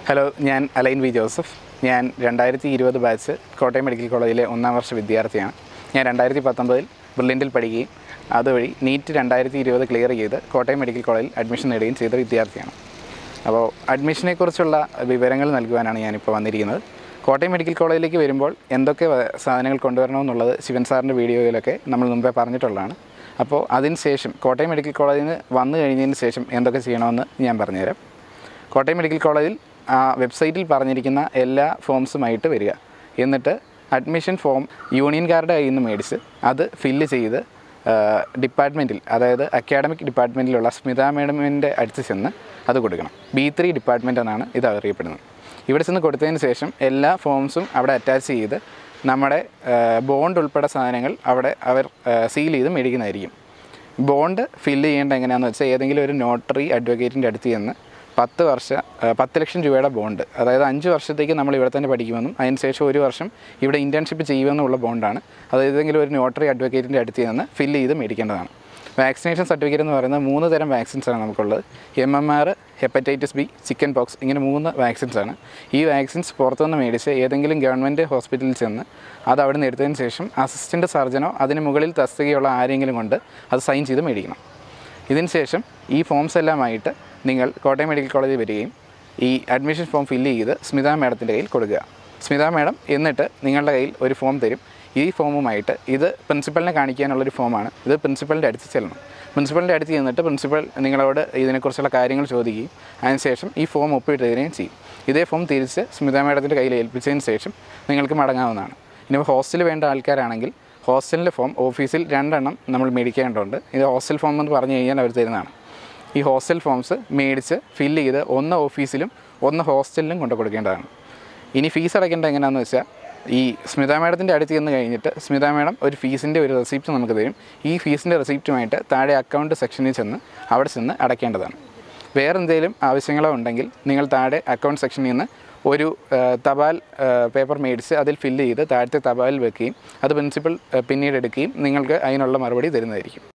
hello ഞാൻ align V Joseph ഞാൻ രണ്ടായിരത്തി ഇരുപത് ബാച്ച് കോട്ടയം മെഡിക്കൽ കോളേജിലെ ഒന്നാം വർഷ വിദ്യാർത്ഥിയാണ് ഞാൻ രണ്ടായിരത്തി പത്തൊമ്പതിൽ ബ്രില്യൻറ്റിൽ പഠിക്കുകയും അതുവഴി നീറ്റ് രണ്ടായിരത്തി ഇരുപത് ക്ലിയർ ചെയ്ത് കോട്ടയം മെഡിക്കൽ കോളേജിൽ അഡ്മിഷൻ നേടുകയും ചെയ്ത വിദ്യാർത്ഥിയാണ് അപ്പോൾ അഡ്മിഷനെക്കുറിച്ചുള്ള വിവരങ്ങൾ നൽകുവാനാണ് ഞാനിപ്പോൾ വന്നിരിക്കുന്നത് കോട്ടയം മെഡിക്കൽ കോളേജിലേക്ക് വരുമ്പോൾ എന്തൊക്കെ വ- സാധനങ്ങൾ കൊണ്ടുവരണമെന്നുള്ളത് ശിവൻ സാറിൻ്റെ വീഡിയോയിലൊക്കെ നമ്മൾ മുമ്പേ പറഞ്ഞിട്ടുള്ളതാണ് അപ്പോൾ അതിന് ശേഷം കോട്ടയം മെഡിക്കൽ കോളേജിൽ നിന്ന് വന്നു കഴിഞ്ഞതിന് ശേഷം എന്തൊക്കെ ചെയ്യണമെന്ന് ഞാൻ പറഞ്ഞുതരാം കോട്ടയം മെഡിക്കൽ കോളേജിൽ ആ വെബ്സൈറ്റിൽ പറഞ്ഞിരിക്കുന്ന എല്ലാ ഫോംസുമായിട്ട് വരിക എന്നിട്ട് അഡ്മിഷൻ ഫോം യൂണിയൻകാരുടെ കയ്യിൽ നിന്ന് മേടിച്ച് അത് ഫില്ല് ചെയ്ത് ഡിപ്പാർട്ട്മെൻറ്റിൽ അതായത് അക്കാഡമിക് ഡിപ്പാർട്ട്മെൻറ്റിലുള്ള സ്മിത മേഡമിൻ്റെ അടുത്ത് ചെന്ന് അത് കൊടുക്കണം ബി ത്രീ ഡിപ്പാർട്ട്മെൻ്റ് എന്നാണ് ഇത് അറിയപ്പെടുന്നത് ഇവിടെ ചെന്ന് കൊടുത്തതിന് ശേഷം എല്ലാ ഫോംസും അവിടെ അറ്റാച്ച് ചെയ്ത് നമ്മുടെ ബോണ്ട് ഉൾപ്പെടെ സാധനങ്ങൾ അവിടെ അവർ സീൽ ചെയ്ത് മേടിക്കുന്നതായിരിക്കും ബോണ്ട് ഫില്ല് ചെയ്യേണ്ട എങ്ങനെയാണെന്ന് വെച്ചാൽ ഏതെങ്കിലും ഒരു നോട്ടറി അഡ്വക്കേറ്റിൻ്റെ അടുത്ത് ചെന്ന് പത്ത് വർഷ ആ, പത്ത് ലക്ഷം രൂപയുടെ ബോണ്ട് അതായത് അഞ്ച് വർഷത്തേക്ക് നമ്മൾ ഇവിടെ തന്നെ പഠിക്കുമെന്നും അതിനുശേഷം ഒരു വർഷം ഇവിടെ ഇൻറ്റേൺഷിപ്പ് ചെയ്യുമെന്നുള്ള ബോണ്ടാണ് അത് ഏതെങ്കിലും ഒരു നോട്ടറി അഡ്വക്കേറ്റിൻ്റെ അടുത്ത് ചെന്ന് ഫില്ല് ചെയ്ത് മേടിക്കേണ്ടതാണ് വാക്സിനേഷൻ സർട്ടിഫിക്കറ്റ് എന്ന് പറയുന്നത് മൂന്ന് തരം വാക്സിൻസ് ആണ് നമുക്കുള്ളത് M M R hepatitis B chickenpox ഇങ്ങനെ മൂന്ന് വാക്സിൻസ് ആണ് ഈ വാക്സിൻസ് പുറത്തുനിന്ന് മേടിച്ച് ഏതെങ്കിലും ഗവൺമെൻറ് ഹോസ്പിറ്റലിൽ ചെന്ന് അത് അവിടെ നിന്ന് എടുത്തതിന് ശേഷം അസിസ്റ്റൻറ്റ് സർജനോ അതിന് മുകളിൽ തസ്തികയുള്ള ആരെങ്കിലും കൊണ്ട് അത് സൈൻ ചെയ്ത് മേടിക്കണം ഇതിന് ശേഷം ഈ ഫോംസ് എല്ലാമായിട്ട് നിങ്ങൾ കോട്ടയം മെഡിക്കൽ കോളേജിൽ വരികയും ഈ അഡ്മിഷൻ ഫോം ഫില്ല് ചെയ്ത് സ്മിത മാഡത്തിൻ്റെ കയ്യിൽ കൊടുക്കുക സ്മിത മാഡം എന്നിട്ട് നിങ്ങളുടെ കയ്യിൽ ഒരു ഫോം തരും ഈ ഫോമുമായിട്ട് ഇത് പ്രിൻസിപ്പലിനെ കാണിക്കാനുള്ളൊരു ഫോമാണ് ഇത് പ്രിൻസിപ്പലിൻ്റെ അടുത്ത് ചെല്ലണം പ്രിൻസിപ്പലിൻ്റെ അടുത്ത് ചെന്നിട്ട് പ്രിൻസിപ്പൽ നിങ്ങളോട് ഇതിനെക്കുറിച്ചുള്ള കാര്യങ്ങൾ ചോദിക്കുകയും അതിനുശേഷം ഈ ഫോം ഒപ്പിട്ട് തരികയും ചെയ്യും ഇതേ ഫോം തിരിച്ച് സ്മിത മാഡത്തിൻ്റെ കയ്യിൽ ഏൽപ്പിച്ചതിന് ശേഷം നിങ്ങൾക്ക് മടങ്ങാവുന്നതാണ് ഇനി ഹോസ്റ്റലിൽ വേണ്ട ആൾക്കാരാണെങ്കിൽ ഹോസ്റ്റലിൻ്റെ ഫോം ഓഫീസിൽ രണ്ടെണ്ണം നമ്മൾ മേടിക്കേണ്ടതുണ്ട് ഇത് ഹോസ്റ്റൽ ഫോം എന്ന് പറഞ്ഞു കഴിഞ്ഞാൽ അവർ തരുന്നതാണ് ഈ ഹോസ്റ്റൽ ഫോംസ് മേടിച്ച് ഫില്ല് ചെയ്ത് ഒന്ന് ഓഫീസിലും ഒന്ന് ഹോസ്റ്റലിലും കൊണ്ടു കൊടുക്കേണ്ടതാണ് ഇനി ഫീസ് അടയ്ക്കേണ്ടത് എങ്ങനെയാണെന്ന് വെച്ചാൽ ഈ സ്മിത മാഡത്തിൻ്റെ അടുത്ത് ചെന്ന് കഴിഞ്ഞിട്ട് സ്മിത മാഡം ഒരു ഫീസിൻ്റെ ഒരു റെസിപ്റ്റ് നമുക്ക് തരും ഈ ഫീസിൻ്റെ റെസിപ്റ്റുമായിട്ട് താഴെ അക്കൗണ്ട് സെക്ഷനിൽ ചെന്ന് അവിടെ ചെന്ന് അടയ്ക്കേണ്ടതാണ് വേറെ എന്തെങ്കിലും ആവശ്യങ്ങളോ ഉണ്ടെങ്കിൽ നിങ്ങൾ താഴെ അക്കൗണ്ട് സെക്ഷനിൽ നിന്ന് ഒരു ആ, തപാൽ ആ, പേപ്പർ മേടിച്ച് അതിൽ ഫില്ല് ചെയ്ത് താഴത്തെ തപാലിൽ വെക്കുകയും അത് പ്രിൻസിപ്പൽ ആ, പിന്നീട് എടുക്കുകയും നിങ്ങൾക്ക് അതിനുള്ള മറുപടി തരുന്നതായിരിക്കും